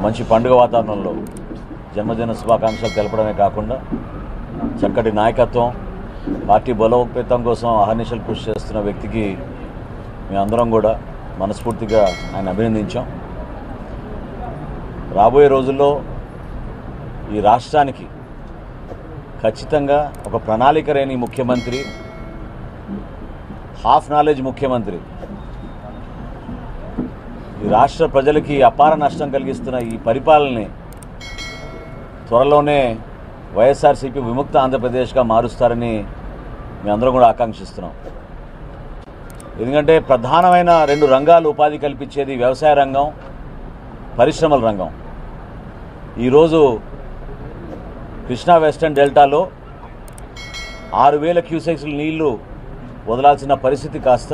మంచి పండుగ వాతావరణంలో జన్మదిన శుభాకాంక్షలు తెలపడమే కాకుండా చక్కటి నాయకత్వం పార్టీ బలోపేతం కోసం అహర్నిశలు కృషి చేస్తున్న వ్యక్తికి మేమందరం కూడా మనస్ఫూర్తిగా ఆయన అభినందించాం రాబోయే రోజుల్లో ఈ రాష్ట్రానికి ఖచ్చితంగా ఒక ప్రణాళిక లేని ముఖ్యమంత్రి హాఫ్ నాలెడ్జ్ ముఖ్యమంత్రి ఈ రాష్ట్ర ప్రజలకి అపార నష్టం కలిగిస్తున్న ఈ పరిపాలనని త్వరలోనే వైఎస్ఆర్సీపీ విముక్త ఆంధ్రప్రదేశ్గా మారుస్తారని మేమందరం కూడా ఆకాంక్షిస్తున్నాం ఎందుకంటే ప్రధానమైన రెండు రంగాలు ఉపాధి కల్పించేది వ్యవసాయ రంగం పరిశ్రమల రంగం ఈరోజు కృష్ణా వెస్టర్న్ డెల్టాలో ఆరు వేల క్యూసెక్స్ నీళ్లు వదలాల్సిన పరిస్థితి కాస్త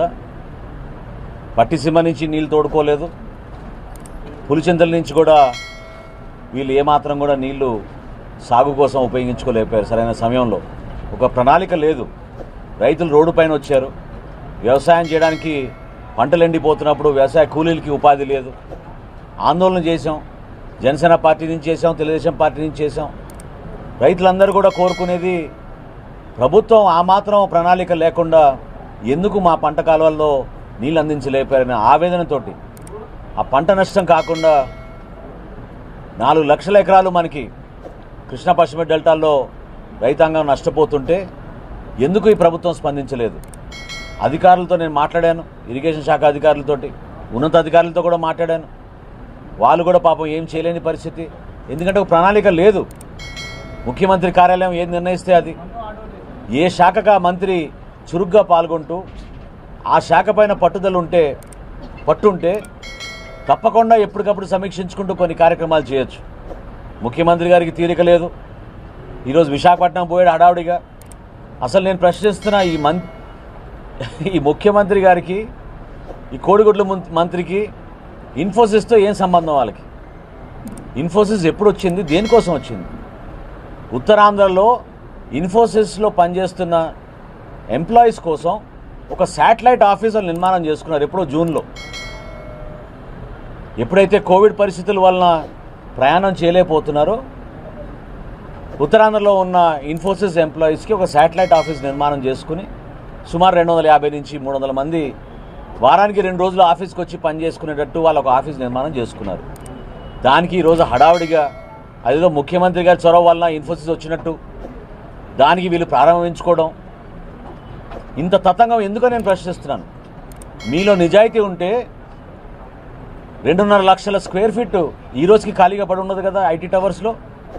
పట్టిసీమ నుంచి నీళ్లు తోడుకోలేదు పులిచింతల నుంచి కూడా వీళ్ళు ఏమాత్రం కూడా నీళ్లు సాగు కోసం ఉపయోగించుకోలేకపోయారు సరైన సమయంలో ఒక ప్రణాళిక లేదు రైతులు రోడ్డు పైన వచ్చారు వ్యవసాయం చేయడానికి పంటలు ఎండిపోతున్నప్పుడు వ్యవసాయ కూలీలకి ఉపాధి లేదు ఆందోళన చేశాం జనసేన పార్టీ నుంచి చేసాం తెలుగుదేశం పార్టీ నుంచి చేసాం రైతులందరూ కూడా కోరుకునేది ప్రభుత్వం ఆ మాత్రం ప్రణాళిక లేకుండా ఎందుకు మా పంట కాలువల్లో నీళ్ళు అందించలేపారనే ఆవేదనతోటి ఆ పంట నష్టం కాకుండా నాలుగు లక్షల ఎకరాలు మనకి కృష్ణా పశ్చిమ డెల్టాల్లో రైతాంగం నష్టపోతుంటే ఎందుకు ఈ ప్రభుత్వం స్పందించలేదు అధికారులతో నేను మాట్లాడాను ఇరిగేషన్ శాఖ అధికారులతోటి ఉన్నతాధికారులతో కూడా మాట్లాడాను వాళ్ళు కూడా పాపం ఏం చేయలేని పరిస్థితి ఎందుకంటే ఒక ప్రణాళిక లేదు ముఖ్యమంత్రి కార్యాలయం ఏది నిర్ణయిస్తే అది ఏ శాఖగా మంత్రి చురుగ్గా పాల్గొంటూ ఆ శాఖ పైన పట్టుదల ఉంటే పట్టుంటే తప్పకుండా ఎప్పటికప్పుడు సమీక్షించుకుంటూ కొన్ని కార్యక్రమాలు చేయొచ్చు ముఖ్యమంత్రి గారికి తీరిక లేదు ఈరోజు విశాఖపట్నం పోయాడు హడావుడిగా అసలు నేను ప్రశ్నిస్తున్న ఈ మం ఈ ముఖ్యమంత్రి గారికి ఈ కోడిగుడ్ల ముం- మంత్రికి ఇన్ఫోసిస్తో ఏం సంబంధం వాళ్ళకి ఇన్ఫోసిస్ ఎప్పుడు వచ్చింది దేనికోసం వచ్చింది ఉత్తరాంధ్రలో ఇన్ఫోసిస్లో పనిచేస్తున్న ఎంప్లాయీస్ కోసం ఒక శాటిలైట్ ఆఫీసులు నిర్మాణం చేసుకున్నారు ఎప్పుడో జూన్లో ఎప్పుడైతే కోవిడ్ పరిస్థితుల వలన ప్రయాణం చేయలేకపోతున్నారో ఉత్తరాంధ్రలో ఉన్న ఇన్ఫోసిస్ ఎంప్లాయీస్కి ఒక శాటిలైట్ ఆఫీస్ నిర్మాణం చేసుకుని సుమారు రెండు వందల యాభై నుంచి మూడు వందల మంది వారానికి రెండు రోజులు ఆఫీస్కి వచ్చి పని చేసుకునేటట్టు వాళ్ళు ఒక ఆఫీస్ నిర్మాణం చేసుకున్నారు దానికి ఈరోజు హడావుడిగా అదేదో ముఖ్యమంత్రి గారి చొరవ వలన ఇన్ఫోసిస్ వచ్చినట్టు దానికి వీళ్ళు ప్రారంభించుకోవడం ఇంత తతంగం ఎందుకో నేను ప్రశ్నిస్తున్నాను మీలో నిజాయితీ ఉంటే రెండున్నర లక్షల స్క్వేర్ ఫీట్ ఈ రోజుకి ఖాళీగా పడి ఉన్నది కదా ఐటీ టవర్స్లో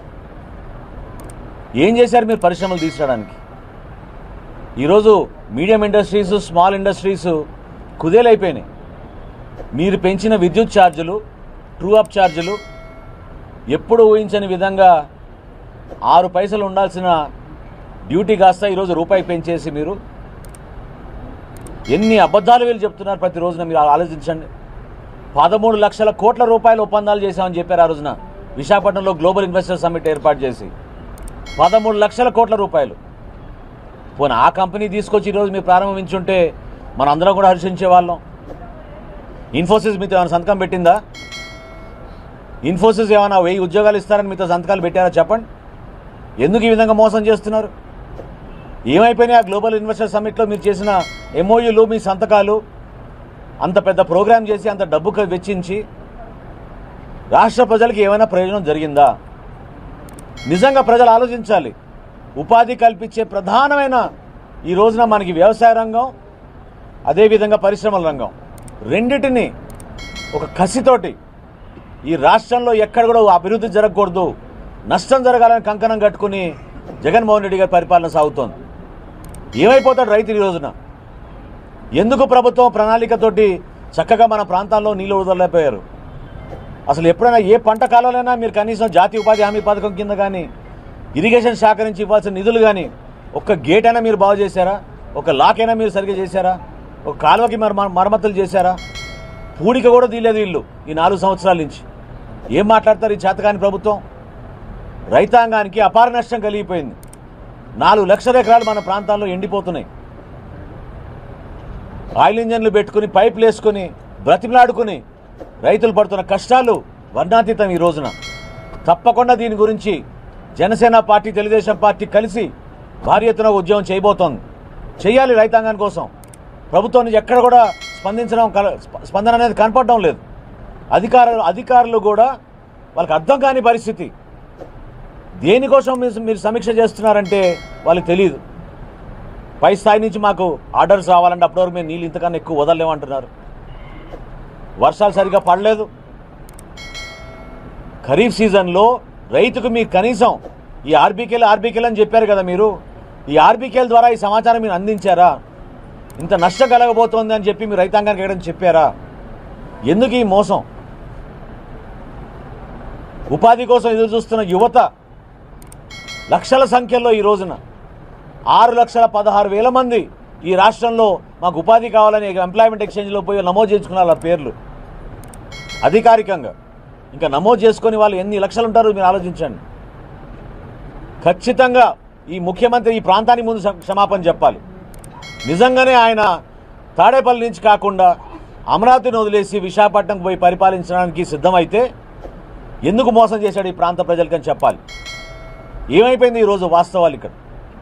ఏం చేశారు మీరు పరిశ్రమలు తీసుకురావడానికి ఈరోజు మీడియం ఇండస్ట్రీస్ స్మాల్ ఇండస్ట్రీస్ కుదేలైపోయినాయి మీరు పెంచిన విద్యుత్ ఛార్జీలు ట్రూ అప్ ఛార్జీలు ఎప్పుడు ఊహించని విధంగా ఆరు పైసలు ఉండాల్సిన డ్యూటీ కాస్త ఈరోజు రూపాయి పెంచేసి మీరు ఎన్ని అబద్ధాలు వీళ్ళు చెప్తున్నారు ప్రతి రోజున మీరు ఆలోచించండి పదమూడు లక్షల కోట్ల రూపాయల ఒప్పందాలు చేశామని చెప్పారు ఆ రోజున విశాఖపట్నంలో గ్లోబల్ ఇన్వెస్టర్ సమ్మిట్ ఏర్పాటు చేసి పదమూడు లక్షల కోట్ల రూపాయలు పోనీ ఆ కంపెనీ తీసుకొచ్చి ఈరోజు మీరు ప్రారంభించుంటే మన అందరం కూడా హర్షించే వాళ్ళం ఇన్ఫోసిస్ మీతో ఏమైనా సంతకం పెట్టిందా ఇన్ఫోసిస్ ఏమైనా వెయ్యి ఉద్యోగాలు ఇస్తారని మీతో సంతకాలు పెట్టారా చెప్పండి ఎందుకు ఈ విధంగా మోసం చేస్తున్నారు ఏమైపోయినాయి ఆ గ్లోబల్ ఇన్వెస్టర్ సమ్మిట్లో మీరు చేసిన ఎంఓయూలు మీ సంతకాలు అంత పెద్ద ప్రోగ్రామ్ చేసి అంత డబ్బు ఖ- వెచ్చించి రాష్ట్ర ప్రజలకు ఏమైనా ప్రయోజనం జరిగిందా నిజంగా ప్రజలు ఆలోచించాలి ఉపాధి కల్పించే ప్రధానమైన ఈ రోజున మనకి వ్యవసాయ రంగం అదేవిధంగా పరిశ్రమల రంగం రెండిటిని ఒక కసితోటి ఈ రాష్ట్రంలో ఎక్కడ కూడా అభివృద్ధి జరగకూడదు నష్టం జరగాలని కంకణం కట్టుకుని జగన్మోహన్ రెడ్డి గారి పరిపాలన సాగుతోంది ఏమైపోతాడు రైతు ఈ రోజున ఎందుకు ప్రభుత్వం ప్రణాళికతోటి చక్కగా మన ప్రాంతాల్లో నీళ్లు వదలలేకపోయారు అసలు ఎప్పుడైనా ఏ పంట కాలంలోనైనా మీరు కనీసం జాతీయ ఉపాధి హామీ పథకం కింద కానీ ఇరిగేషన్ శాఖ నుంచి ఇవ్వాల్సిన నిధులు కానీ ఒక్క గేట్ అయినా మీరు బాగు చేశారా ఒక లాక్ అయినా మీరు సరిగ్గా చేశారా ఒక కాలువకి మరి మర- మరమ్మతులు చేశారా పూడిక కూడా తీయలేదు వీళ్ళు ఈ నాలుగు సంవత్సరాల నుంచి ఏం మాట్లాడతారు ఈ చేతకాని ప్రభుత్వం రైతాంగానికి అపార నష్టం కలిగిపోయింది నాలుగు లక్షల ఎకరాలు మన ప్రాంతాల్లో ఎండిపోతున్నాయి ఆయిల్ ఇంజన్లు పెట్టుకుని పైపులు వేసుకుని బ్రతిమలాడుకుని రైతులు పడుతున్న కష్టాలు వర్ణాతీతం ఈ రోజున తప్పకుండా దీని గురించి జనసేన పార్టీ తెలుగుదేశం పార్టీ కలిసి భారీ ఎత్తున ఉద్యమం చేయబోతోంది చేయాలి రైతాంగం కోసం ప్రభుత్వం నుంచి ఎక్కడ కూడా స్పందించడం కల- స్ప- స్పందన అనేది కనపడడం లేదు అధికారులు అధికారులు కూడా వాళ్ళకి అర్థం కాని పరిస్థితి దేనికోసం మీరు మీరు సమీక్ష చేస్తున్నారంటే వాళ్ళకి తెలియదు పై స్థాయి నుంచి మాకు ఆర్డర్స్ రావాలంటే అప్పటివరకు మేము నీళ్ళు ఇంతకన్నా ఎక్కువ వదలలేమంటున్నారు వర్షాలు సరిగా పడలేదు ఖరీఫ్ సీజన్లో రైతుకు మీకు కనీసం ఈ ఆర్బీకేలు ఆర్బీకేలు అని చెప్పారు కదా మీరు ఈ ఆర్బీకేల ద్వారా ఈ సమాచారం మీరు అందించారా ఇంత నష్టం కలగబోతోంది అని చెప్పి మీరు రైతాంగానికి ఎక్కడైనా చెప్పారా ఎందుకు ఈ మోసం ఉపాధి కోసం ఎదురు చూస్తున్న యువత లక్షల సంఖ్యలో ఈ రోజున ఆరు లక్షల పదహారు వేల మంది ఈ రాష్ట్రంలో మాకు ఉపాధి కావాలని ఎంప్లాయ్మెంట్ ఎక్స్చేంజ్లో పోయి నమోదు చేసుకున్నారు వాళ్ళ పేర్లు అధికారికంగా ఇంకా నమోదు చేసుకొని వాళ్ళు ఎన్ని లక్షలు ఉంటారో మీరు ఆలోచించండి ఖచ్చితంగా ఈ ముఖ్యమంత్రి ఈ ప్రాంతానికి ముందు క్ష- క్షమాపణ చెప్పాలి నిజంగానే ఆయన తాడేపల్లి నుంచి కాకుండా అమరావతిని వదిలేసి విశాఖపట్నం పోయి పరిపాలించడానికి సిద్ధమైతే ఎందుకు మోసం చేశాడు ఈ ప్రాంత ప్రజలకని చెప్పాలి ఏమైపోయింది ఈరోజు వాస్తవాలు ఇక్కడ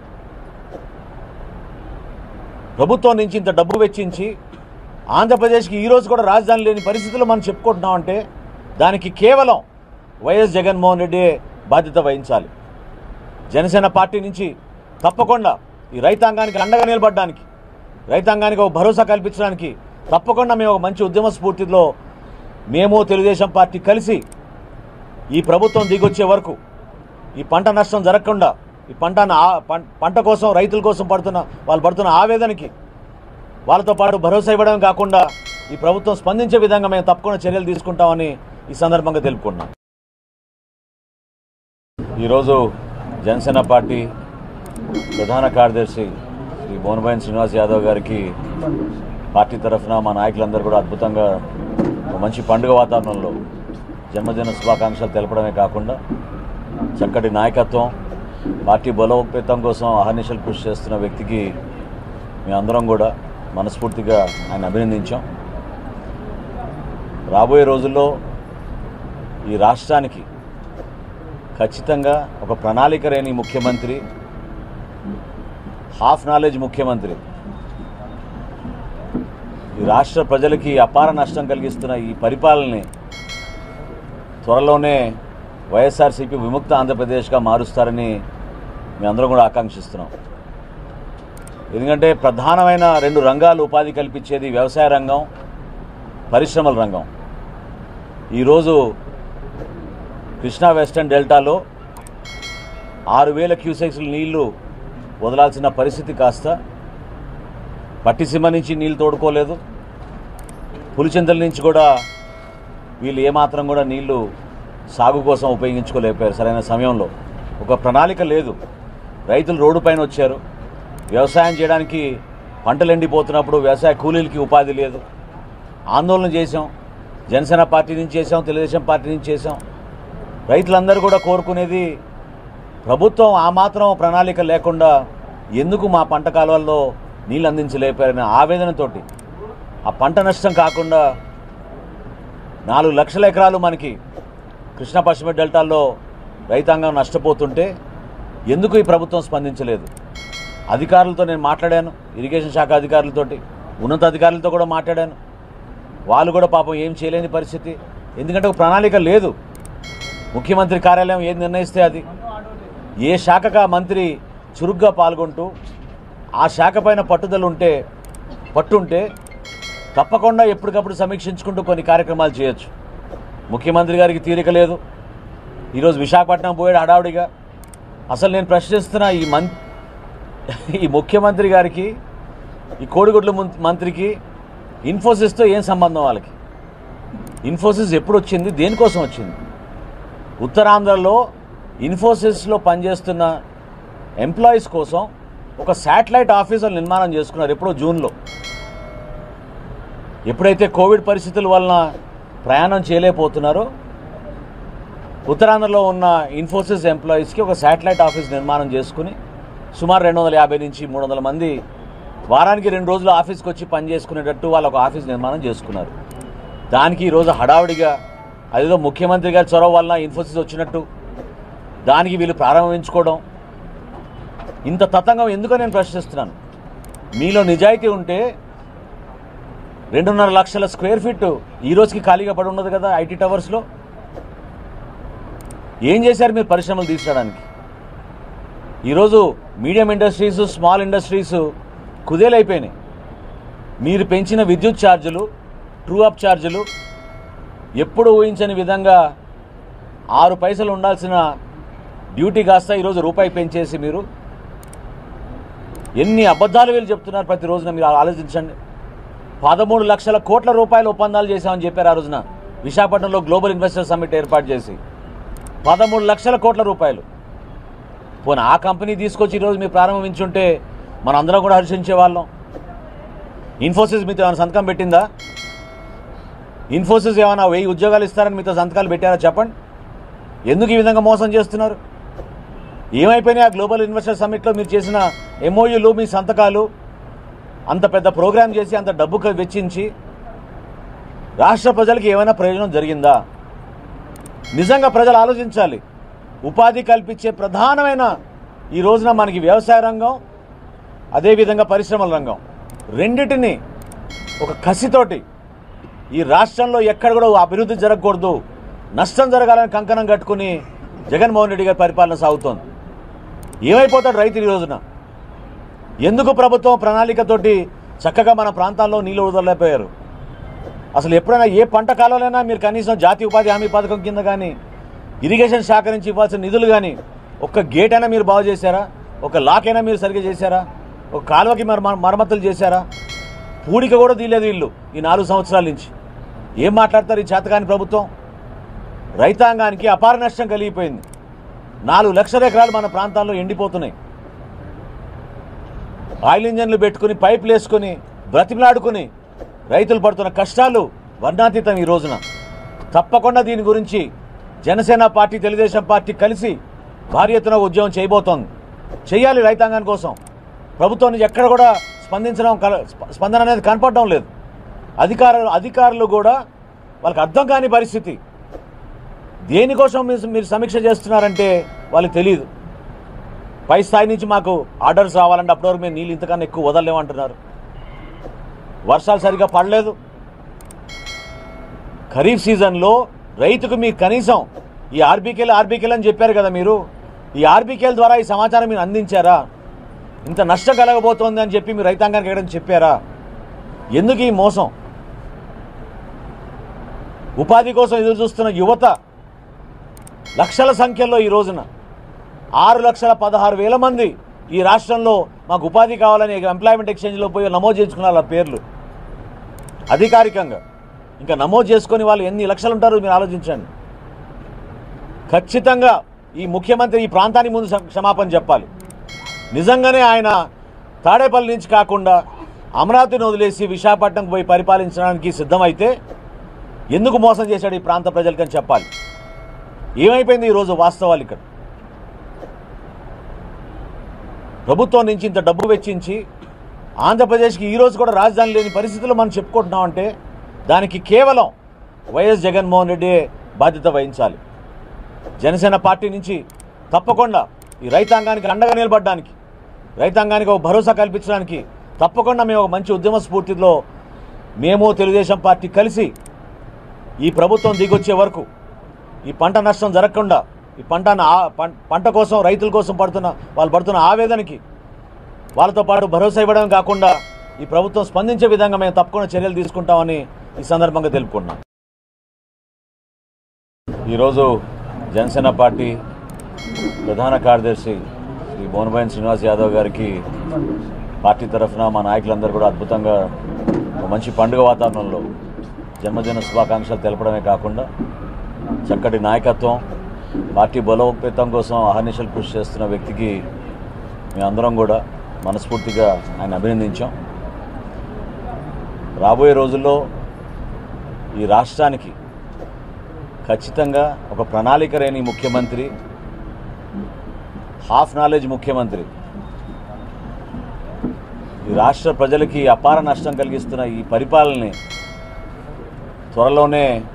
ప్రభుత్వం నుంచి ఇంత డబ్బు వెచ్చించి ఆంధ్రప్రదేశ్కి ఈరోజు కూడా రాజధాని లేని పరిస్థితులు మనం చెప్పుకుంటున్నామంటే దానికి కేవలం వైఎస్ జగన్మోహన్ రెడ్డి బాధ్యత వహించాలి జనసేన పార్టీ నుంచి తప్పకుండా ఈ రైతాంగానికి అండగా నిలబడడానికి రైతాంగానికి ఒక భరోసా కల్పించడానికి తప్పకుండా మేము ఒక మంచి ఉద్యమ స్ఫూర్తిలో మేము తెలుగుదేశం పార్టీ కలిసి ఈ ప్రభుత్వం దిగొచ్చే వరకు ఈ పంట నష్టం జరగకుండా ఈ పంట పంట కోసం రైతుల కోసం పడుతున్న వాళ్ళు పడుతున్న ఆవేదనకి వాళ్ళతో పాటు భరోసా ఇవ్వడం కాకుండా ఈ ప్రభుత్వం స్పందించే విధంగా మేము తప్పకుండా చర్యలు తీసుకుంటామని ఈ సందర్భంగా తెలుపుకుంటున్నాం ఈరోజు జనసేన పార్టీ ప్రధాన కార్యదర్శి శ్రీ బోనబాయిన్ శ్రీనివాస్ యాదవ్ గారికి పార్టీ తరఫున మా నాయకులందరూ కూడా అద్భుతంగా ఒక మంచి పండుగ వాతావరణంలో జన్మదిన శుభాకాంక్షలు తెలపడమే కాకుండా చక్కటి నాయకత్వం పార్టీ బలోపేతం కోసం అహర్నిశలు కృషి చేస్తున్న వ్యక్తికి మేమందరం కూడా మనస్ఫూర్తిగా ఆయన అభినందించాం రాబోయే రోజుల్లో ఈ రాష్ట్రానికి ఖచ్చితంగా ఒక ప్రణాళిక లేని ముఖ్యమంత్రి హాఫ్ నాలెడ్జ్ ముఖ్యమంత్రి ఈ రాష్ట్ర ప్రజలకి అపార నష్టం కలిగిస్తున్న ఈ పరిపాలనని త్వరలోనే వైఎస్ఆర్సీపీ విముక్త ఆంధ్రప్రదేశ్గా మారుస్తారని మేమందరం కూడా ఆకాంక్షిస్తున్నాం ఎందుకంటే ప్రధానమైన రెండు రంగాలు ఉపాధి కల్పించేది వ్యవసాయ రంగం పరిశ్రమల రంగం ఈరోజు కృష్ణా వెస్టర్న్ డెల్టాలో ఆరు వేల క్యూసెక్స్ల నీళ్లు వదలాల్సిన పరిస్థితి కాస్త పట్టిసీమ నుంచి నీళ్లు తోడుకోలేదు పులిచింతల నుంచి కూడా వీళ్ళు ఏమాత్రం కూడా నీళ్లు సాగు కోసం ఉపయోగించుకోలేకపోయారు సరైన సమయంలో ఒక ప్రణాళిక లేదు రైతులు రోడ్డు పైన వచ్చారు వ్యవసాయం చేయడానికి పంటలు ఎండిపోతున్నప్పుడు వ్యవసాయ కూలీలకి ఉపాధి లేదు ఆందోళన చేశాం జనసేన పార్టీ నుంచి చేసాం తెలుగుదేశం పార్టీ నుంచి చేసాం రైతులందరూ కూడా కోరుకునేది ప్రభుత్వం ఆ మాత్రం ప్రణాళిక లేకుండా ఎందుకు మా పంట కాలువల్లో నీళ్ళు అందించలేపారనే ఆవేదనతోటి ఆ పంట నష్టం కాకుండా నాలుగు లక్షల ఎకరాలు మనకి కృష్ణా పశ్చిమ డెల్టాల్లో రైతాంగం నష్టపోతుంటే ఎందుకు ఈ ప్రభుత్వం స్పందించలేదు అధికారులతో నేను మాట్లాడాను ఇరిగేషన్ శాఖ అధికారులతోటి ఉన్నత అధికారులతో కూడా మాట్లాడాను వాళ్ళు కూడా పాపం ఏం చేయలేని పరిస్థితి ఎందుకంటే ఒక ప్రణాళిక లేదు ముఖ్యమంత్రి కార్యాలయం ఏది నిర్ణయిస్తే అది ఏ శాఖకు ఆ మంత్రి చురుగ్గా పాల్గొంటూ ఆ శాఖ పైన పట్టుదల ఉంటే పట్టుంటే తప్పకుండా ఎప్పటికప్పుడు సమీక్షించుకుంటూ కొన్ని కార్యక్రమాలు చేయొచ్చు ముఖ్యమంత్రి గారికి తీరిక లేదు ఈరోజు విశాఖపట్నం పోయాడు హడావుడిగా అసలు నేను ప్రశ్నిస్తున్న ఈ మం ఈ ముఖ్యమంత్రి గారికి ఈ కోడిగుడ్ల ముం- మంత్రికి ఇన్ఫోసిస్తో ఏం సంబంధం వాళ్ళకి ఇన్ఫోసిస్ ఎప్పుడు వచ్చింది దేనికోసం వచ్చింది ఉత్తరాంధ్రలో ఇన్ఫోసిస్లో పనిచేస్తున్న ఎంప్లాయీస్ కోసం ఒక శాటిలైట్ ఆఫీసులు నిర్మాణం చేసుకున్నారు ఎప్పుడో జూన్లో ఎప్పుడైతే కోవిడ్ పరిస్థితుల వలన ప్రయాణం చేయలేకపోతున్నారో ఉత్తరాంధ్రలో ఉన్న ఇన్ఫోసిస్ ఎంప్లాయీస్కి ఒక శాటిలైట్ ఆఫీస్ నిర్మాణం చేసుకుని సుమారు రెండు వందల యాభై నుంచి మూడు వందల మంది వారానికి రెండు రోజులు ఆఫీస్కి వచ్చి పని చేసుకునేటట్టు వాళ్ళు ఒక ఆఫీస్ నిర్మాణం చేసుకున్నారు దానికి ఈరోజు హడావుడిగా అదేదో ముఖ్యమంత్రి గారి చొరవ వలన ఇన్ఫోసిస్ వచ్చినట్టు దానికి వీళ్ళు ప్రారంభించుకోవడం ఇంత తతంగం ఎందుకో నేను ప్రశ్నిస్తున్నాను మీలో నిజాయితీ ఉంటే రెండున్నర లక్షల స్క్వేర్ ఫీట్ ఈ రోజుకి ఖాళీగా పడి ఉన్నది కదా ఐటీ టవర్స్లో ఏం చేశారు మీరు పరిశ్రమలు తీసుకురావడానికి ఈరోజు మీడియం ఇండస్ట్రీస్ స్మాల్ ఇండస్ట్రీస్ కుదేలైపోయినాయి మీరు పెంచిన విద్యుత్ ఛార్జీలు ట్రూ అప్ ఛార్జీలు ఎప్పుడు ఊహించని విధంగా ఆరు పైసలు ఉండాల్సిన డ్యూటీ కాస్త ఈరోజు రూపాయి పెంచేసి మీరు ఎన్ని అబద్ధాలు వీళ్ళు చెప్తున్నారు ప్రతి రోజున మీరు ఆలోచించండి పదమూడు లక్షల కోట్ల రూపాయల ఒప్పందాలు చేశామని చెప్పారు ఆ రోజున విశాఖపట్నంలో గ్లోబల్ ఇన్వెస్టర్ సమ్మిట్ ఏర్పాటు చేసి పదమూడు లక్షల కోట్ల రూపాయలు పోనీ ఆ కంపెనీ తీసుకొచ్చి ఈరోజు మీరు ప్రారంభించుంటే మన అందరం కూడా హర్షించే వాళ్ళం ఇన్ఫోసిస్ మీతో ఏమైనా సంతకం పెట్టిందా ఇన్ఫోసిస్ ఏమైనా వెయ్యి ఉద్యోగాలు ఇస్తారని మీతో సంతకాలు పెట్టారా చెప్పండి ఎందుకు ఈ విధంగా మోసం చేస్తున్నారు ఏమైపోయినాయి ఆ గ్లోబల్ ఇన్వెస్టర్ సమ్మిట్లో మీరు చేసిన ఎంఓయూలు మీ సంతకాలు అంత పెద్ద ప్రోగ్రామ్ చేసి అంత డబ్బు క- వెచ్చించి రాష్ట్ర ప్రజలకు ఏమైనా ప్రయోజనం జరిగిందా నిజంగా ప్రజలు ఆలోచించాలి ఉపాధి కల్పించే ప్రధానమైన ఈ రోజున మనకి వ్యవసాయ రంగం అదేవిధంగా పరిశ్రమల రంగం రెండిటిని ఒక కసితోటి ఈ రాష్ట్రంలో ఎక్కడ కూడా అభివృద్ధి జరగకూడదు నష్టం జరగాలని కంకణం కట్టుకుని జగన్మోహన్ రెడ్డి గారి పరిపాలన సాగుతోంది ఏమైపోతాడు రైతు ఈ రోజున ఎందుకు ప్రభుత్వం ప్రణాళికతోటి చక్కగా మన ప్రాంతాల్లో నీళ్లు వదలలేకపోయారు అసలు ఎప్పుడైనా ఏ పంట కాలంలోనైనా మీరు కనీసం జాతీయ ఉపాధి హామీ పథకం కింద కానీ ఇరిగేషన్ శాఖ నుంచి ఇవ్వాల్సిన నిధులు కానీ ఒక్క గేట్ అయినా మీరు బాగు చేశారా ఒక లాక్ అయినా మీరు సరిగ్గా చేశారా ఒక కాలువకి మరి మర- మరమ్మతులు చేశారా పూడిక కూడా తీయలేదు వీళ్ళు ఈ నాలుగు సంవత్సరాల నుంచి ఏం మాట్లాడతారు ఈ చేతకాని ప్రభుత్వం రైతాంగానికి అపార నష్టం కలిగిపోయింది నాలుగు లక్షల ఎకరాలు మన ప్రాంతాల్లో ఎండిపోతున్నాయి ఆయిల్ ఇంజన్లు పెట్టుకుని పైపులు వేసుకుని బ్రతిమలాడుకుని రైతులు పడుతున్న కష్టాలు వర్ణాతీతం ఈ రోజున తప్పకుండా దీని గురించి జనసేన పార్టీ తెలుగుదేశం పార్టీ కలిసి భారీ ఎత్తున ఉద్యమం చేయబోతోంది చేయాలి రైతాంగం కోసం ప్రభుత్వం నుంచి ఎక్కడ కూడా స్పందించడం కల- స్ప- స్పందన అనేది కనపడడం లేదు అధికారులు అధికారులు కూడా వాళ్ళకి అర్థం కాని పరిస్థితి దేనికోసం మీరు మీరు సమీక్ష చేస్తున్నారంటే వాళ్ళకి తెలియదు పై స్థాయి నుంచి మాకు ఆర్డర్స్ రావాలంటే అప్పటివరకు మేము నీళ్ళు ఇంతకన్నా ఎక్కువ వదలలేమంటున్నారు వర్షాలు సరిగా పడలేదు ఖరీఫ్ సీజన్లో రైతుకు మీకు కనీసం ఈ ఆర్బీకేలు ఆర్బీకేలు అని చెప్పారు కదా మీరు ఈ ఆర్బీకేల ద్వారా ఈ సమాచారం మీరు అందించారా ఇంత నష్టం కలగబోతోంది అని చెప్పి మీరు రైతాంగానికి ఎక్కడైనా చెప్పారా ఎందుకు ఈ మోసం ఉపాధి కోసం ఎదురు చూస్తున్న యువత లక్షల సంఖ్యలో ఈ రోజున ఆరు లక్షల పదహారు వేల మంది ఈ రాష్ట్రంలో మాకు ఉపాధి కావాలని ఎంప్లాయ్మెంట్ ఎక్స్చేంజ్లో పోయి నమోదు చేసుకున్నారు వాళ్ళ పేర్లు అధికారికంగా ఇంకా నమోదు చేసుకొని వాళ్ళు ఎన్ని లక్షలు ఉంటారో మీరు ఆలోచించండి ఖచ్చితంగా ఈ ముఖ్యమంత్రి ఈ ప్రాంతానికి ముందు క్ష- క్షమాపణ చెప్పాలి నిజంగానే ఆయన తాడేపల్లి నుంచి కాకుండా అమరావతిని వదిలేసి విశాఖపట్నంకి పోయి పరిపాలించడానికి సిద్ధమైతే ఎందుకు మోసం చేశాడు ఈ ప్రాంత ప్రజలకని చెప్పాలి ఏమైపోయింది ఈరోజు వాస్తవాలు ఇక్కడ ప్రభుత్వం నుంచి ఇంత డబ్బు వెచ్చించి ఆంధ్రప్రదేశ్కి ఈరోజు కూడా రాజధాని లేని పరిస్థితుల్లో మనం చెప్పుకుంటున్నామంటే దానికి కేవలం వైఎస్ జగన్మోహన్ రెడ్డి బాధ్యత వహించాలి జనసేన పార్టీ నుంచి తప్పకుండా ఈ రైతాంగానికి అండగా నిలబడడానికి రైతాంగానికి ఒక భరోసా కల్పించడానికి తప్పకుండా మేము ఒక మంచి ఉద్యమ స్ఫూర్తిలో మేము తెలుగుదేశం పార్టీ కలిసి ఈ ప్రభుత్వం దిగొచ్చే వరకు ఈ పంట నష్టం జరగకుండా ఈ పంట పంట కోసం రైతుల కోసం పడుతున్న వాళ్ళు పడుతున్న ఆవేదనకి వాళ్ళతో పాటు భరోసా ఇవ్వడం కాకుండా ఈ ప్రభుత్వం స్పందించే విధంగా మేము తప్పకుండా చర్యలు తీసుకుంటామని ఈ సందర్భంగా తెలుపుకుంటున్నాం ఈరోజు జనసేన పార్టీ ప్రధాన కార్యదర్శి శ్రీ బోనబాయిన్ శ్రీనివాస్ యాదవ్ గారికి పార్టీ తరఫున మా నాయకులందరూ కూడా అద్భుతంగా ఒక మంచి పండుగ వాతావరణంలో జన్మదిన శుభాకాంక్షలు తెలపడమే కాకుండా చక్కటి నాయకత్వం పార్టీ బలోపేతం కోసం అహర్నిశలు కృషి చేస్తున్న వ్యక్తికి మేమందరం కూడా మనస్ఫూర్తిగా ఆయన అభినందించాం రాబోయే రోజుల్లో ఈ రాష్ట్రానికి ఖచ్చితంగా ఒక ప్రణాళిక లేని ముఖ్యమంత్రి హాఫ్ నాలెడ్జ్ ముఖ్యమంత్రి ఈ రాష్ట్ర ప్రజలకి అపార నష్టం కలిగిస్తున్న ఈ పరిపాలనని త్వరలోనే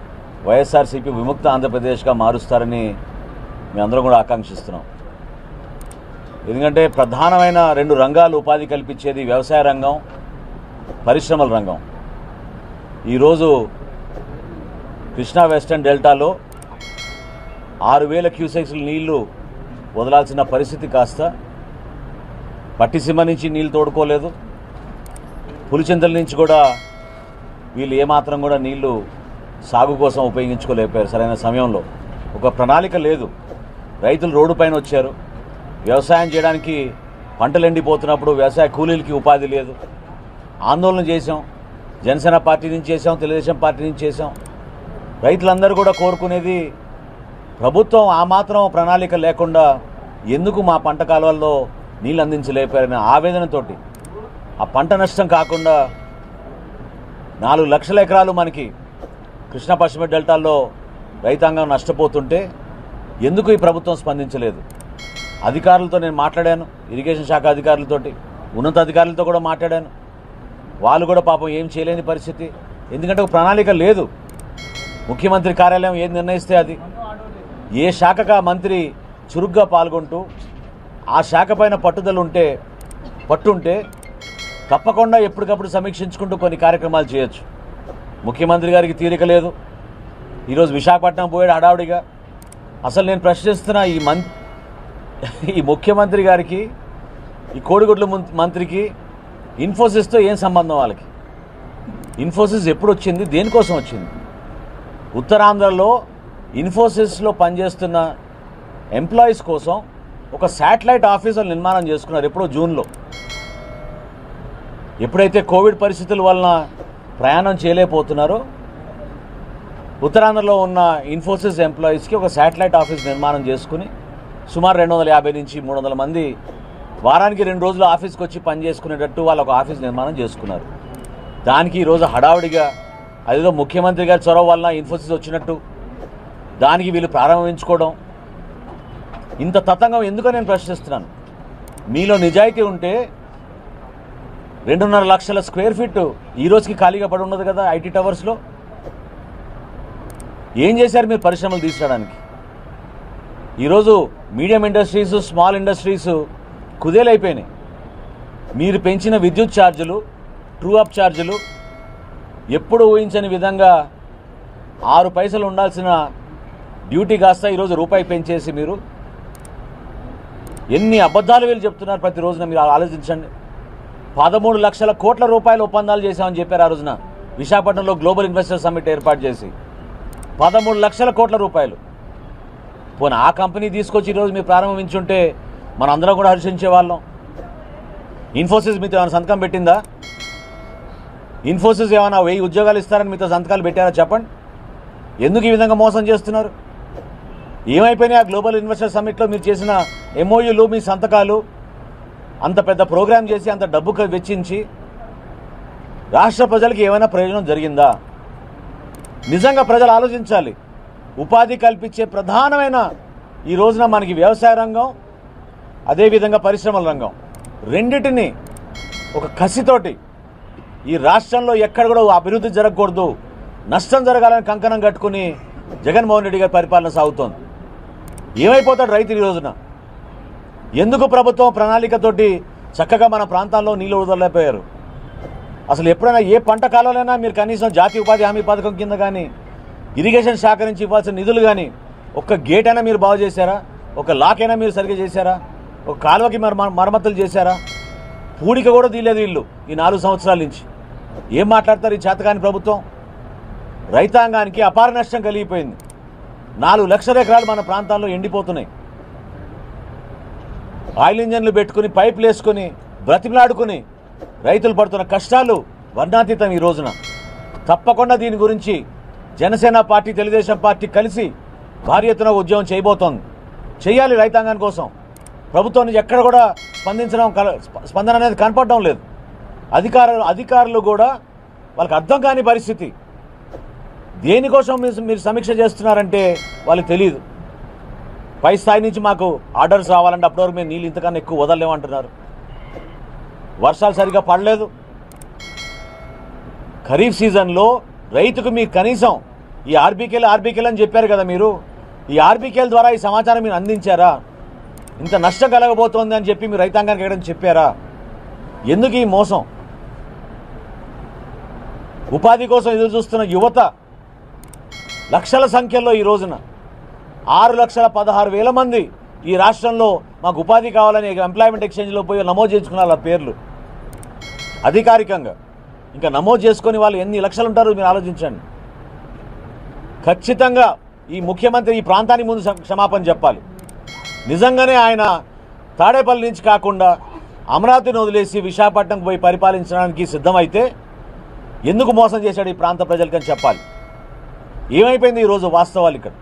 వైఎస్ఆర్సీపీ విముక్త ఆంధ్రప్రదేశ్గా మారుస్తారని మేమందరం కూడా ఆకాంక్షిస్తున్నాం ఎందుకంటే ప్రధానమైన రెండు రంగాలు ఉపాధి కల్పించేది వ్యవసాయ రంగం పరిశ్రమల రంగం ఈరోజు కృష్ణా వెస్టర్న్ డెల్టాలో ఆరు వేల క్యూసెక్స్ల నీళ్లు వదలాల్సిన పరిస్థితి కాస్త పట్టిసీమ నుంచి నీళ్లు తోడుకోలేదు పులిచింతల నుంచి కూడా వీళ్ళు ఏమాత్రం కూడా నీళ్లు సాగు కోసం ఉపయోగించుకోలేకపోయారు సరైన సమయంలో ఒక ప్రణాళిక లేదు రైతులు రోడ్డు పైన వచ్చారు వ్యవసాయం చేయడానికి పంటలు ఎండిపోతున్నప్పుడు వ్యవసాయ కూలీలకి ఉపాధి లేదు ఆందోళన చేశాం జనసేన పార్టీ నుంచి చేసాం తెలుగుదేశం పార్టీ నుంచి చేసాం రైతులందరూ కూడా కోరుకునేది ప్రభుత్వం ఆ మాత్రం ప్రణాళిక లేకుండా ఎందుకు మా పంట కాలువల్లో నీళ్ళు అందించలేపారనే ఆవేదనతోటి ఆ పంట నష్టం కాకుండా నాలుగు లక్షల ఎకరాలు మనకి కృష్ణా పశ్చిమ డెల్టాల్లో రైతాంగం నష్టపోతుంటే ఎందుకు ఈ ప్రభుత్వం స్పందించలేదు అధికారులతో నేను మాట్లాడాను ఇరిగేషన్ శాఖ అధికారులతోటి ఉన్నతాధికారులతో కూడా మాట్లాడాను వాళ్ళు కూడా పాపం ఏం చేయలేని పరిస్థితి ఎందుకంటే ఒక ప్రణాళిక లేదు ముఖ్యమంత్రి కార్యాలయం ఏం నిర్ణయిస్తే అది ఏ శాఖకు ఆ మంత్రి చురుగ్గా పాల్గొంటూ ఆ శాఖ పైన పట్టుదల ఉంటే పట్టుంటే తప్పకుండా ఎప్పటికప్పుడు సమీక్షించుకుంటూ కొన్ని కార్యక్రమాలు చేయొచ్చు ముఖ్యమంత్రి గారికి తీరిక లేదు ఈరోజు విశాఖపట్నం పోయాడు హడావుడిగా అసలు నేను ప్రశ్నిస్తున్న ఈ మం ఈ ముఖ్యమంత్రి గారికి ఈ కోడిగుడ్ల ముం- మంత్రికి ఇన్ఫోసిస్తో ఏం సంబంధం వాళ్ళకి ఇన్ఫోసిస్ ఎప్పుడు వచ్చింది దేనికోసం వచ్చింది ఉత్తరాంధ్రలో ఇన్ఫోసిస్లో పనిచేస్తున్న ఎంప్లాయీస్ కోసం ఒక శాటిలైట్ ఆఫీసులు నిర్మాణం చేసుకున్నారు ఎప్పుడో జూన్లో ఎప్పుడైతే కోవిడ్ పరిస్థితుల వలన ప్రయాణం చేయలేకపోతున్నారో ఉత్తరాంధ్రలో ఉన్న ఇన్ఫోసిస్ ఎంప్లాయీస్కి ఒక శాటిలైట్ ఆఫీస్ నిర్మాణం చేసుకుని సుమారు రెండు వందల యాభై నుంచి మూడు వందల మంది వారానికి రెండు రోజులు ఆఫీస్కి వచ్చి పని చేసుకునేటట్టు వాళ్ళు ఒక ఆఫీస్ నిర్మాణం చేసుకున్నారు దానికి ఈరోజు హడావుడిగా అదేదో ముఖ్యమంత్రి గారి చొరవ వలన ఇన్ఫోసిస్ వచ్చినట్టు దానికి వీళ్ళు ప్రారంభించుకోవడం ఇంత తతంగం ఎందుకో నేను ప్రశ్నిస్తున్నాను మీలో నిజాయితీ ఉంటే రెండున్నర లక్షల స్క్వేర్ ఫీట్ ఈ రోజుకి ఖాళీగా పడి ఉన్నది కదా ఐటీ టవర్స్లో ఏం చేశారు మీరు పరిశ్రమలు తీసుకురావడానికి ఈరోజు మీడియం ఇండస్ట్రీస్ స్మాల్ ఇండస్ట్రీస్ కుదేలైపోయినాయి మీరు పెంచిన విద్యుత్ ఛార్జీలు ట్రూ అప్ ఛార్జీలు ఎప్పుడు ఊహించని విధంగా ఆరు పైసలు ఉండాల్సిన డ్యూటీ కాస్త ఈరోజు రూపాయి పెంచేసి మీరు ఎన్ని అబద్ధాలు వీళ్ళు చెప్తున్నారు ప్రతి రోజున మీరు ఆలోచించండి పదమూడు లక్షల కోట్ల రూపాయల ఒప్పందాలు చేశామని చెప్పారు ఆ రోజున విశాఖపట్నంలో గ్లోబల్ ఇన్వెస్టర్ సమ్మిట్ ఏర్పాటు చేసి పదమూడు లక్షల కోట్ల రూపాయలు పోనీ ఆ కంపెనీ తీసుకొచ్చి ఈరోజు మీరు ప్రారంభించుంటే మన అందరం కూడా హర్షించే వాళ్ళం ఇన్ఫోసిస్ మీతో ఏమైనా సంతకం పెట్టిందా ఇన్ఫోసిస్ ఏమైనా వెయ్యి ఉద్యోగాలు ఇస్తారని మీతో సంతకాలు పెట్టారా చెప్పండి ఎందుకు ఈ విధంగా మోసం చేస్తున్నారు ఏమైపోయినాయి ఆ గ్లోబల్ ఇన్వెస్టర్ సమ్మిట్లో మీరు చేసిన ఎంఓయూలు మీ సంతకాలు అంత పెద్ద ప్రోగ్రామ్ చేసి అంత డబ్బు క- వెచ్చించి రాష్ట్ర ప్రజలకు ఏమైనా ప్రయోజనం జరిగిందా నిజంగా ప్రజలు ఆలోచించాలి ఉపాధి కల్పించే ప్రధానమైన ఈ రోజున మనకి వ్యవసాయ రంగం అదేవిధంగా పరిశ్రమల రంగం రెండిటిని ఒక కసితోటి ఈ రాష్ట్రంలో ఎక్కడ కూడా అభివృద్ధి జరగకూడదు నష్టం జరగాలని కంకణం కట్టుకుని జగన్మోహన్ రెడ్డి గారి పరిపాలన సాగుతోంది ఏమైపోతాడు రైతు ఈ రోజున ఎందుకు ప్రభుత్వం ప్రణాళికతోటి చక్కగా మన ప్రాంతాల్లో నీళ్లు వదలలేకపోయారు అసలు ఎప్పుడైనా ఏ పంట కాలంలోనైనా మీరు కనీసం జాతీయ ఉపాధి హామీ పథకం కింద కానీ ఇరిగేషన్ శాఖ నుంచి ఇవ్వాల్సిన నిధులు కానీ ఒక్క గేట్ అయినా మీరు బాగు చేశారా ఒక లాక్ అయినా మీరు సరిగ్గా చేశారా ఒక కాలువకి మరి మర- మరమ్మతులు చేశారా పూడిక కూడా తీయలేదు వీళ్ళు ఈ నాలుగు సంవత్సరాల నుంచి ఏం మాట్లాడతారు ఈ చేతకాని ప్రభుత్వం రైతాంగానికి అపార నష్టం కలిగిపోయింది నాలుగు లక్షల ఎకరాలు మన ప్రాంతాల్లో ఎండిపోతున్నాయి ఆయిల్ ఇంజన్లు పెట్టుకుని పైపులు వేసుకుని బ్రతిమలాడుకుని రైతులు పడుతున్న కష్టాలు వర్ణాతీతం ఈ రోజున తప్పకుండా దీని గురించి జనసేన పార్టీ తెలుగుదేశం పార్టీ కలిసి భారీ ఎత్తున ఉద్యమం చేయబోతోంది చేయాలి రైతాంగం కోసం ప్రభుత్వం నుంచి ఎక్కడ కూడా స్పందించడం కల- స్ప- స్పందన అనేది కనపడడం లేదు అధికారులు అధికారులు కూడా వాళ్ళకి అర్థం కాని పరిస్థితి దేనికోసం మీరు మీరు సమీక్ష చేస్తున్నారంటే వాళ్ళకి తెలియదు పై స్థాయి నుంచి మాకు ఆర్డర్స్ రావాలంటే అప్పటివరకు మేము నీళ్ళు ఇంతకన్నా ఎక్కువ వదలలేమంటున్నారు వర్షాలు సరిగా పడలేదు ఖరీఫ్ సీజన్లో రైతుకు మీకు కనీసం ఈ ఆర్బీకేలు ఆర్బీకేలు అని చెప్పారు కదా మీరు ఈ ఆర్బీకేల ద్వారా ఈ సమాచారం మీరు అందించారా ఇంత నష్టం కలగబోతోంది అని చెప్పి మీరు రైతాంగానికి ఎక్కడైనా చెప్పారా ఎందుకు ఈ మోసం ఉపాధి కోసం ఎదురు చూస్తున్న యువత లక్షల సంఖ్యలో ఈ రోజున ఆరు లక్షల పదహారు వేల మంది ఈ రాష్ట్రంలో మాకు ఉపాధి కావాలని ఎంప్లాయ్మెంట్ ఎక్స్చేంజ్లో పోయి నమోదు చేసుకున్నారు వాళ్ళ పేర్లు అధికారికంగా ఇంకా నమోదు చేసుకొని వాళ్ళు ఎన్ని లక్షలు ఉంటారో మీరు ఆలోచించండి ఖచ్చితంగా ఈ ముఖ్యమంత్రి ఈ ప్రాంతానికి ముందు క్ష- క్షమాపణ చెప్పాలి నిజంగానే ఆయన తాడేపల్లి నుంచి కాకుండా అమరావతిని వదిలేసి విశాఖపట్నంకు పోయి పరిపాలించడానికి సిద్ధమైతే ఎందుకు మోసం చేశాడు ఈ ప్రాంత ప్రజలకని చెప్పాలి ఏమైపోయింది ఈరోజు వాస్తవాలు ఇక్కడ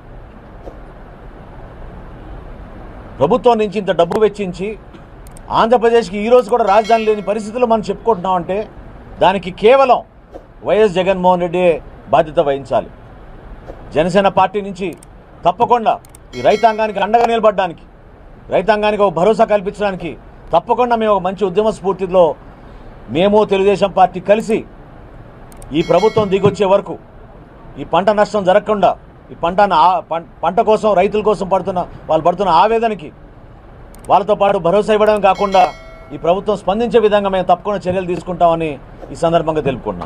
ప్రభుత్వం నుంచి ఇంత డబ్బు వెచ్చించి ఆంధ్రప్రదేశ్కి ఈరోజు కూడా రాజధాని లేని పరిస్థితుల్లో మనం చెప్పుకుంటున్నామంటే దానికి కేవలం వైఎస్ జగన్మోహన్ రెడ్డి బాధ్యత వహించాలి జనసేన పార్టీ నుంచి తప్పకుండా ఈ రైతాంగానికి అండగా నిలబడడానికి రైతాంగానికి ఒక భరోసా కల్పించడానికి తప్పకుండా మేము ఒక మంచి ఉద్యమ స్ఫూర్తిలో మేము తెలుగుదేశం పార్టీ కలిసి ఈ ప్రభుత్వం దిగొచ్చే వరకు ఈ పంట నష్టం జరగకుండా ఈ పంట పంట కోసం రైతుల కోసం పడుతున్న వాళ్ళు పడుతున్న ఆవేదనకి వాళ్ళతో పాటు భరోసా ఇవ్వడం కాకుండా ఈ ప్రభుత్వం స్పందించే విధంగా మేము తప్పకుండా చర్యలు తీసుకుంటామని ఈ సందర్భంగా తెలుపుకుంటున్నాం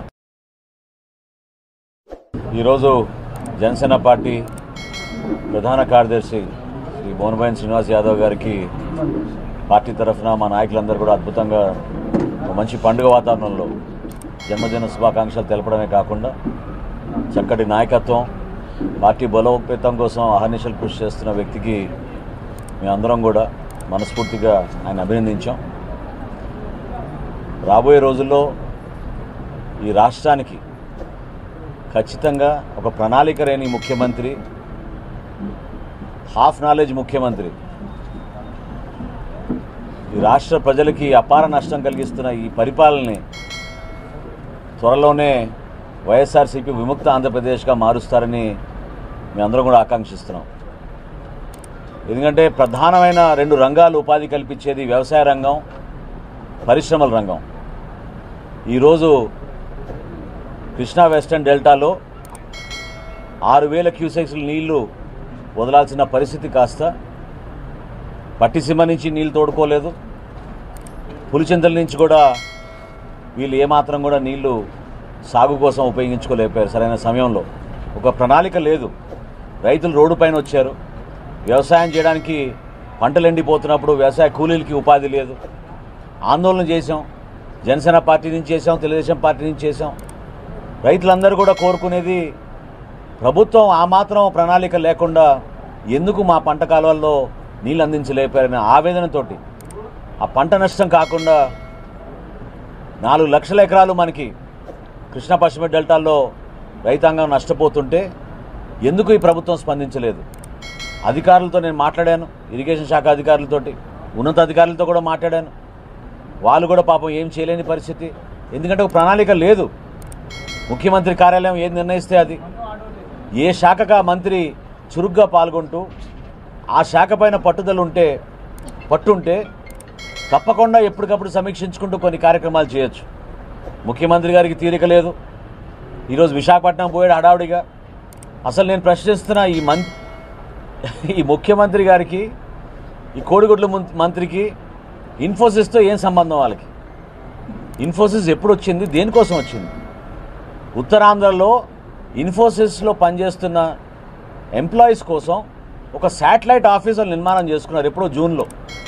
ఈరోజు జనసేన పార్టీ ప్రధాన కార్యదర్శి శ్రీ బోనబాయిన్ శ్రీనివాస్ యాదవ్ గారికి పార్టీ తరఫున మా నాయకులందరూ కూడా అద్భుతంగా ఒక మంచి పండుగ వాతావరణంలో జన్మదిన శుభాకాంక్షలు తెలపడమే కాకుండా చక్కటి నాయకత్వం పార్టీ బలోపేతం కోసం అహర్నిశలు కృషి చేస్తున్న వ్యక్తికి మేమందరం కూడా మనస్ఫూర్తిగా ఆయన అభినందించాం రాబోయే రోజుల్లో ఈ రాష్ట్రానికి ఖచ్చితంగా ఒక ప్రణాళిక లేని ముఖ్యమంత్రి హాఫ్ నాలెడ్జ్ ముఖ్యమంత్రి ఈ రాష్ట్ర ప్రజలకి అపార నష్టం కలిగిస్తున్న ఈ పరిపాలనని త్వరలోనే వైఎస్ఆర్సీపీ విముక్త ఆంధ్రప్రదేశ్గా మారుస్తారని మేమందరం కూడా ఆకాంక్షిస్తున్నాం ఎందుకంటే ప్రధానమైన రెండు రంగాలు ఉపాధి కల్పించేది వ్యవసాయ రంగం పరిశ్రమల రంగం ఈరోజు కృష్ణా వెస్టర్న్ డెల్టాలో ఆరు వేల క్యూసెక్స్ల నీళ్లు వదలాల్సిన పరిస్థితి కాస్త పట్టిసీమ నుంచి నీళ్లు తోడుకోలేదు పులిచింతల నుంచి కూడా వీళ్ళు ఏమాత్రం కూడా నీళ్లు సాగు కోసం ఉపయోగించుకోలేకపోయారు సరైన సమయంలో ఒక ప్రణాళిక లేదు రైతులు రోడ్డు పైన వచ్చారు వ్యవసాయం చేయడానికి పంటలు ఎండిపోతున్నప్పుడు వ్యవసాయ కూలీలకి ఉపాధి లేదు ఆందోళన చేశాం జనసేన పార్టీ నుంచి చేసాం తెలుగుదేశం పార్టీ నుంచి చేసాం రైతులందరూ కూడా కోరుకునేది ప్రభుత్వం ఆ మాత్రం ప్రణాళిక లేకుండా ఎందుకు మా పంట కాలువల్లో నీళ్ళు అందించలేపారనే ఆవేదనతోటి ఆ పంట నష్టం కాకుండా నాలుగు లక్షల ఎకరాలు మనకి కృష్ణా పశ్చిమ డెల్టాల్లో రైతాంగం నష్టపోతుంటే ఎందుకు ఈ ప్రభుత్వం స్పందించలేదు అధికారులతో నేను మాట్లాడాను ఇరిగేషన్ శాఖ అధికారులతోటి ఉన్నత అధికారులతో కూడా మాట్లాడాను వాళ్ళు కూడా పాపం ఏం చేయలేని పరిస్థితి ఎందుకంటే ఒక ప్రణాళిక లేదు ముఖ్యమంత్రి కార్యాలయం ఏది నిర్ణయిస్తే అది ఏ శాఖగా మంత్రి చురుగ్గా పాల్గొంటూ ఆ శాఖ పైన పట్టుదల ఉంటే పట్టుంటే తప్పకుండా ఎప్పటికప్పుడు సమీక్షించుకుంటూ కొన్ని కార్యక్రమాలు చేయొచ్చు ముఖ్యమంత్రి గారికి తీరిక లేదు ఈరోజు విశాఖపట్నం పోయాడు హడావుడిగా అసలు నేను ప్రశ్నిస్తున్న ఈ మం ఈ ముఖ్యమంత్రి గారికి ఈ కోడిగుడ్ల ముం- మంత్రికి ఇన్ఫోసిస్తో ఏం సంబంధం వాళ్ళకి ఇన్ఫోసిస్ ఎప్పుడు వచ్చింది దేనికోసం వచ్చింది ఉత్తరాంధ్రలో ఇన్ఫోసిస్లో పనిచేస్తున్న ఎంప్లాయీస్ కోసం ఒక శాటిలైట్ ఆఫీసులు నిర్మాణం చేసుకున్నారు ఎప్పుడో జూన్లో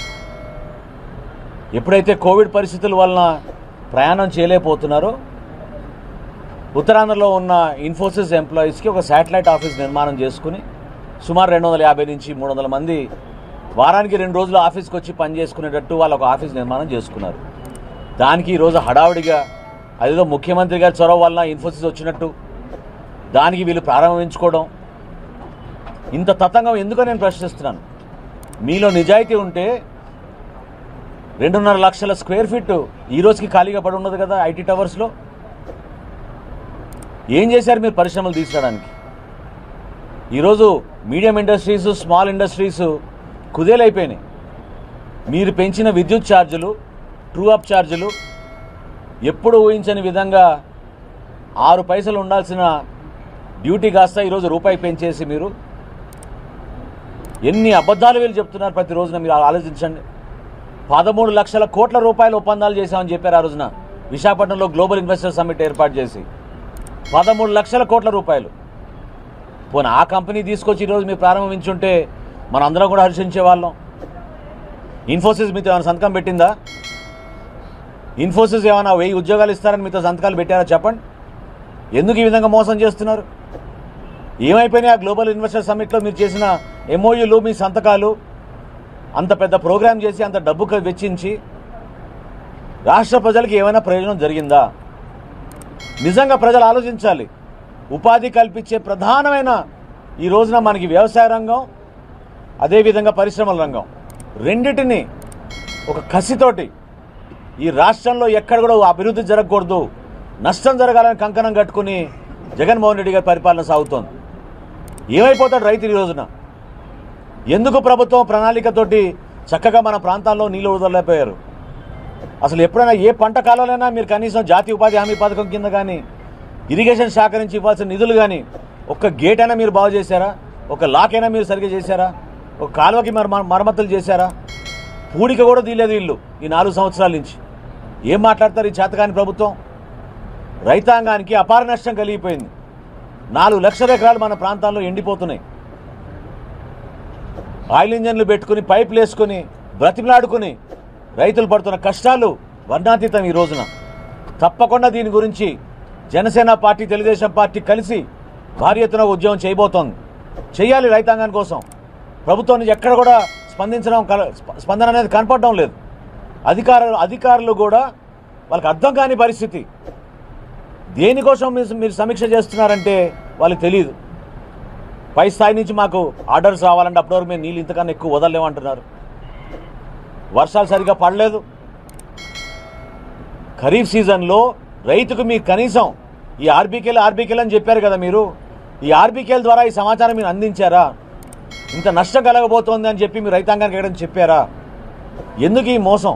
ఎప్పుడైతే కోవిడ్ పరిస్థితుల వలన ప్రయాణం చేయలేకపోతున్నారో ఉత్తరాంధ్రలో ఉన్న ఇన్ఫోసిస్ ఎంప్లాయీస్కి ఒక శాటిలైట్ ఆఫీస్ నిర్మాణం చేసుకుని సుమారు రెండు వందల యాభై నుంచి మూడు వందల మంది వారానికి రెండు రోజులు ఆఫీస్కి వచ్చి పని చేసుకునేటట్టు వాళ్ళు ఒక ఆఫీస్ నిర్మాణం చేసుకున్నారు దానికి ఈరోజు హడావుడిగా అదేదో ముఖ్యమంత్రి గారి చొరవ వలన ఇన్ఫోసిస్ వచ్చినట్టు దానికి వీళ్ళు ప్రారంభించుకోవడం ఇంత తతంగం ఎందుకో నేను ప్రశ్నిస్తున్నాను మీలో నిజాయితీ ఉంటే రెండున్నర లక్షల స్క్వేర్ ఫీట్ ఈ రోజుకి ఖాళీగా పడి ఉన్నది కదా ఐటీ టవర్స్లో ఏం చేశారు మీరు పరిశ్రమలు తీసుకురావడానికి ఈరోజు మీడియం ఇండస్ట్రీస్ స్మాల్ ఇండస్ట్రీస్ కుదేలైపోయినాయి మీరు పెంచిన విద్యుత్ ఛార్జీలు ట్రూ అప్ ఛార్జీలు ఎప్పుడు ఊహించని విధంగా ఆరు పైసలు ఉండాల్సిన డ్యూటీ కాస్త ఈరోజు రూపాయి పెంచేసి మీరు ఎన్ని అబద్ధాలు వీళ్ళు చెప్తున్నారు ప్రతి రోజున మీరు ఆలోచించండి పదమూడు లక్షల కోట్ల రూపాయల ఒప్పందాలు చేశామని చెప్పారు ఆ రోజున విశాఖపట్నంలో గ్లోబల్ ఇన్వెస్టర్ సమ్మిట్ ఏర్పాటు చేసి పదమూడు లక్షల కోట్ల రూపాయలు పోనీ ఆ కంపెనీ తీసుకొచ్చి ఈరోజు మీరు ప్రారంభించుంటే మనం అందరం కూడా హర్షించే వాళ్ళం ఇన్ఫోసిస్ మీతో ఏమైనా సంతకం పెట్టిందా ఇన్ఫోసిస్ ఏమైనా వెయ్యి ఉద్యోగాలు ఇస్తారని మీతో సంతకాలు పెట్టారా చెప్పండి ఎందుకు ఈ విధంగా మోసం చేస్తున్నారు ఏమైపోయినాయి ఆ గ్లోబల్ ఇన్వెస్టర్ సమ్మిట్లో మీరు చేసిన ఎంఓయూలు మీ సంతకాలు అంత పెద్ద ప్రోగ్రాం చేసి అంత డబ్బు క- వెచ్చించి రాష్ట్ర ప్రజలకు ఏమైనా ప్రయోజనం జరిగిందా నిజంగా ప్రజలు ఆలోచించాలి ఉపాధి కల్పించే ప్రధానమైన ఈ రోజున మనకి వ్యవసాయ రంగం అదేవిధంగా పరిశ్రమల రంగం రెండిటిని ఒక కసితోటి ఈ రాష్ట్రంలో ఎక్కడ కూడా అభివృద్ధి జరగకూడదు నష్టం జరగాలని కంకణం కట్టుకుని జగన్మోహన్ రెడ్డి గారి పరిపాలన సాగుతోంది ఏమైపోతాడు రైతు ఈ రోజున ఎందుకు ప్రభుత్వం ప్రణాళికతోటి చక్కగా మన ప్రాంతాల్లో నీళ్లు వదలలేకపోయారు అసలు ఎప్పుడైనా ఏ పంట కాలంలోనైనా మీరు కనీసం జాతీయ ఉపాధి హామీ పథకం కింద కానీ ఇరిగేషన్ శాఖ నుంచి ఇవ్వాల్సిన నిధులు కానీ ఒక్క గేట్ అయినా మీరు బాగు చేశారా ఒక లాక్ అయినా మీరు సరిగ్గా చేశారా ఒక కాలువకి మరి మర- మరమ్మతులు చేశారా పూడిక కూడా తీయలేదు వీళ్ళు ఈ నాలుగు సంవత్సరాల నుంచి ఏం మాట్లాడతారు ఈ చేతకాని ప్రభుత్వం రైతాంగానికి అపార నష్టం కలిగిపోయింది నాలుగు లక్షల ఎకరాలు మన ప్రాంతాల్లో ఎండిపోతున్నాయి ఆయిల్ ఇంజన్లు పెట్టుకుని పైపులు వేసుకుని బ్రతిమలాడుకుని రైతులు పడుతున్న కష్టాలు వర్ణాతీతం ఈ రోజున తప్పకుండా దీని గురించి జనసేన పార్టీ తెలుగుదేశం పార్టీ కలిసి భారీ ఎత్తున ఉద్యమం చేయబోతోంది చేయాలి రైతాంగం కోసం ప్రభుత్వం నుంచి ఎక్కడ కూడా స్పందించడం కల- స్ప- స్పందన అనేది కనపడడం లేదు అధికారులు అధికారులు కూడా వాళ్ళకి అర్థం కాని పరిస్థితి దేనికోసం మీరు మీరు సమీక్ష చేస్తున్నారంటే వాళ్ళకి తెలియదు పై స్థాయి నుంచి మాకు ఆర్డర్స్ రావాలంటే అప్పటి వరకు మేము నీళ్ళు ఇంతకన్నా ఎక్కువ వదలలేమంటున్నారు వర్షాలు సరిగా పడలేదు ఖరీఫ్ సీజన్లో రైతుకు మీకు కనీసం ఈ ఆర్బీకేలు ఆర్బీకేలు అని చెప్పారు కదా మీరు ఈ ఆర్బీకేల ద్వారా ఈ సమాచారం మీరు అందించారా ఇంత నష్టం కలగబోతోంది అని చెప్పి మీరు రైతాంగానికి ఎక్కడైనా చెప్పారా ఎందుకు ఈ మోసం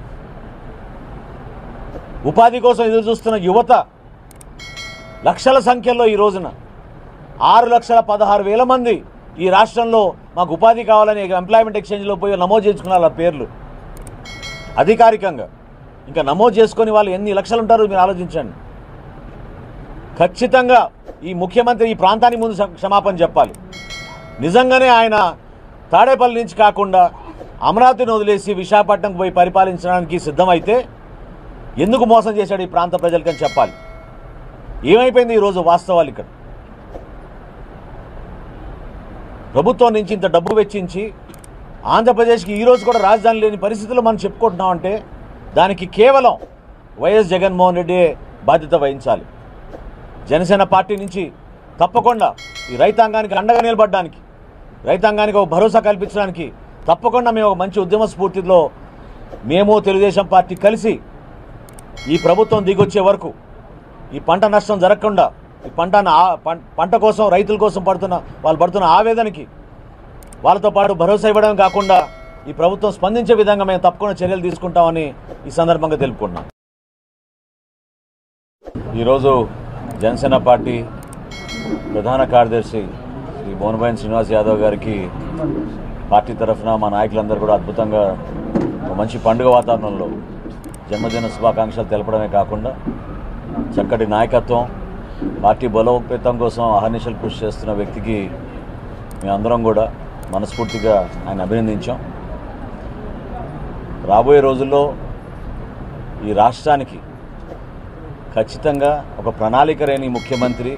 ఉపాధి కోసం ఎదురు చూస్తున్న యువత లక్షల సంఖ్యలో ఈ రోజున ఆరు లక్షల పదహారు వేల మంది ఈ రాష్ట్రంలో మాకు ఉపాధి కావాలని ఎంప్లాయ్మెంట్ ఎక్స్చేంజ్లో పోయి నమోదు చేసుకున్నారు వాళ్ళ పేర్లు అధికారికంగా ఇంకా నమోదు చేసుకొని వాళ్ళు ఎన్ని లక్షలు ఉంటారో మీరు ఆలోచించండి ఖచ్చితంగా ఈ ముఖ్యమంత్రి ఈ ప్రాంతానికి ముందు క్ష- క్షమాపణ చెప్పాలి నిజంగానే ఆయన తాడేపల్లి నుంచి కాకుండా అమరావతిని వదిలేసి విశాఖపట్నంకి పోయి పరిపాలించడానికి సిద్ధమైతే ఎందుకు మోసం చేశాడు ఈ ప్రాంత ప్రజలకని చెప్పాలి ఏమైపోయింది ఈరోజు వాస్తవాలు ఇక్కడ ప్రభుత్వం నుంచి ఇంత డబ్బు వెచ్చించి ఆంధ్రప్రదేశ్కి ఈరోజు కూడా రాజధాని లేని పరిస్థితుల్లో మనం చెప్పుకుంటున్నామంటే దానికి కేవలం వైఎస్ జగన్మోహన్ రెడ్డి బాధ్యత వహించాలి జనసేన పార్టీ నుంచి తప్పకుండా ఈ రైతాంగానికి అండగా నిలబడడానికి రైతాంగానికి ఒక భరోసా కల్పించడానికి తప్పకుండా మేము ఒక మంచి ఉద్యమ స్ఫూర్తిలో మేము తెలుగుదేశం పార్టీ కలిసి ఈ ప్రభుత్వం దిగొచ్చే వరకు ఈ పంట నష్టం జరగకుండా ఈ పంట పంట కోసం రైతుల కోసం పడుతున్న వాళ్ళు పడుతున్న ఆవేదనకి వాళ్ళతో పాటు భరోసా ఇవ్వడం కాకుండా ఈ ప్రభుత్వం స్పందించే విధంగా మేము తప్పకుండా చర్యలు తీసుకుంటామని ఈ సందర్భంగా తెలుపుకుంటున్నాం ఈరోజు జనసేన పార్టీ ప్రధాన కార్యదర్శి శ్రీ బోనబాయిన్ శ్రీనివాస్ యాదవ్ గారికి పార్టీ తరఫున మా నాయకులందరూ కూడా అద్భుతంగా ఒక మంచి పండుగ వాతావరణంలో జన్మదిన శుభాకాంక్షలు తెలపడమే కాకుండా చక్కటి నాయకత్వం పార్టీ బలోపేతం కోసం అహర్నిశలు కృషి చేస్తున్న వ్యక్తికి మేమందరం కూడా మనస్ఫూర్తిగా ఆయన అభినందించాం రాబోయే రోజుల్లో ఈ రాష్ట్రానికి ఖచ్చితంగా ఒక ప్రణాళిక లేని ముఖ్యమంత్రి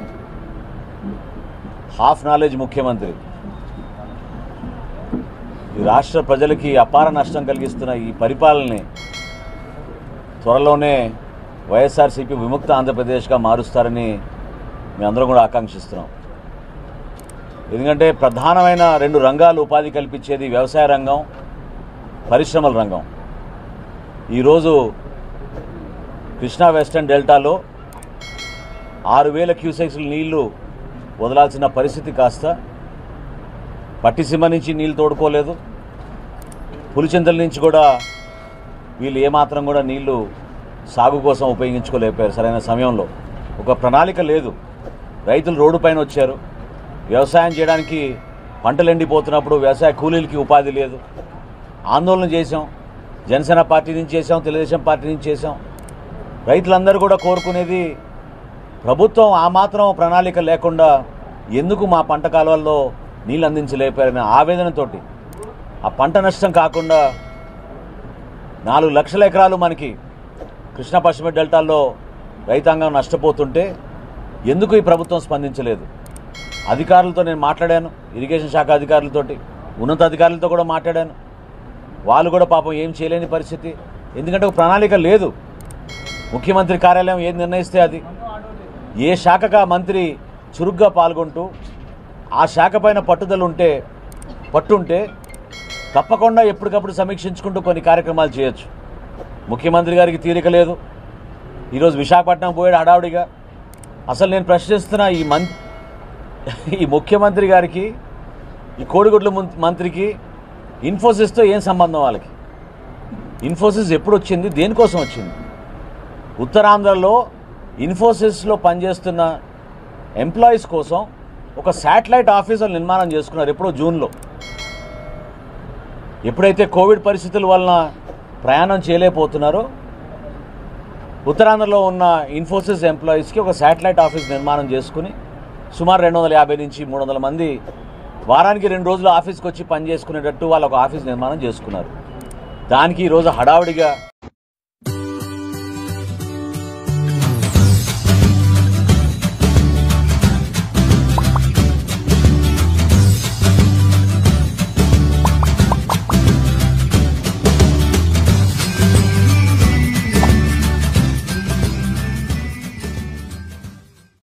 హాఫ్ నాలెడ్జ్ ముఖ్యమంత్రి ఈ రాష్ట్ర ప్రజలకి అపార నష్టం కలిగిస్తున్న ఈ పరిపాలనని త్వరలోనే వైఎస్ఆర్సీపీ విముక్త ఆంధ్రప్రదేశ్గా మారుస్తారని మేమందరం కూడా ఆకాంక్షిస్తున్నాం ఎందుకంటే ప్రధానమైన రెండు రంగాలు ఉపాధి కల్పించేది వ్యవసాయ రంగం పరిశ్రమల రంగం ఈరోజు కృష్ణా వెస్టర్న్ డెల్టాలో ఆరు వేల క్యూసెక్స్ల నీళ్లు వదలాల్సిన పరిస్థితి కాస్త పట్టిసీమ నుంచి నీళ్లు తోడుకోలేదు పులిచింతల నుంచి కూడా వీళ్ళు ఏమాత్రం కూడా నీళ్లు సాగు కోసం ఉపయోగించుకోలేకపోయారు సరైన సమయంలో ఒక ప్రణాళిక లేదు రైతులు రోడ్డు పైన వచ్చారు వ్యవసాయం చేయడానికి పంటలు ఎండిపోతున్నప్పుడు వ్యవసాయ కూలీలకి ఉపాధి లేదు ఆందోళన చేశాం జనసేన పార్టీ నుంచి చేశాం తెలుగుదేశం పార్టీ నుంచి చేశాం రైతులందరూ కూడా కోరుకునేది ప్రభుత్వం ఆ మాత్రం ప్రణాళిక లేకుండా ఎందుకు మా పంట కాలువల్లో నీళ్ళు అందించలేపారనే ఆవేదనతోటి ఆ పంట నష్టం కాకుండా నాలుగు లక్షల ఎకరాలు మనకి కృష్ణా పశ్చిమ డెల్టాల్లో రైతాంగం నష్టపోతుంటే ఎందుకు ఈ ప్రభుత్వం స్పందించలేదు అధికారులతో నేను మాట్లాడాను ఇరిగేషన్ శాఖ అధికారులతోటి ఉన్నత అధికారులతో కూడా మాట్లాడాను వాళ్ళు కూడా పాపం ఏం చేయలేని పరిస్థితి ఎందుకంటే ఒక ప్రణాళిక లేదు ముఖ్యమంత్రి కార్యాలయం ఏది నిర్ణయిస్తే అది ఏ శాఖగా మంత్రి చురుగ్గా పాల్గొంటూ ఆ శాఖ పైన పట్టుదల ఉంటే పట్టుంటే తప్పకుండా ఎప్పటికప్పుడు సమీక్షించుకుంటూ కొన్ని కార్యక్రమాలు చేయొచ్చు ముఖ్యమంత్రి గారికి తీరిక లేదు ఈరోజు విశాఖపట్నం పోయాడు హడావుడిగా అసలు నేను ప్రశ్నిస్తున్న ఈ మం ఈ ముఖ్యమంత్రి గారికి ఈ కోడిగుడ్ల ముం- మంత్రికి ఇన్ఫోసిస్తో ఏం సంబంధం వాళ్ళకి ఇన్ఫోసిస్ ఎప్పుడు వచ్చింది దేనికోసం వచ్చింది ఉత్తరాంధ్రలో ఇన్ఫోసిస్లో పనిచేస్తున్న ఎంప్లాయీస్ కోసం ఒక శాటిలైట్ ఆఫీసులు నిర్మాణం చేసుకున్నారు ఎప్పుడో జూన్లో ఎప్పుడైతే కోవిడ్ పరిస్థితుల వలన ప్రయాణం చేయలేకపోతున్నారో ఉత్తరాంధ్రలో ఉన్న ఇన్ఫోసిస్ ఎంప్లాయీస్కి ఒక శాటిలైట్ ఆఫీస్ నిర్మాణం చేసుకుని సుమారు రెండు వందల యాభై నుంచి మూడు వందల మంది వారానికి రెండు రోజులు ఆఫీస్కి వచ్చి పని చేసుకునేటట్టు వాళ్ళు ఒక ఆఫీస్ నిర్మాణం చేసుకున్నారు దానికి ఈరోజు హడావుడిగా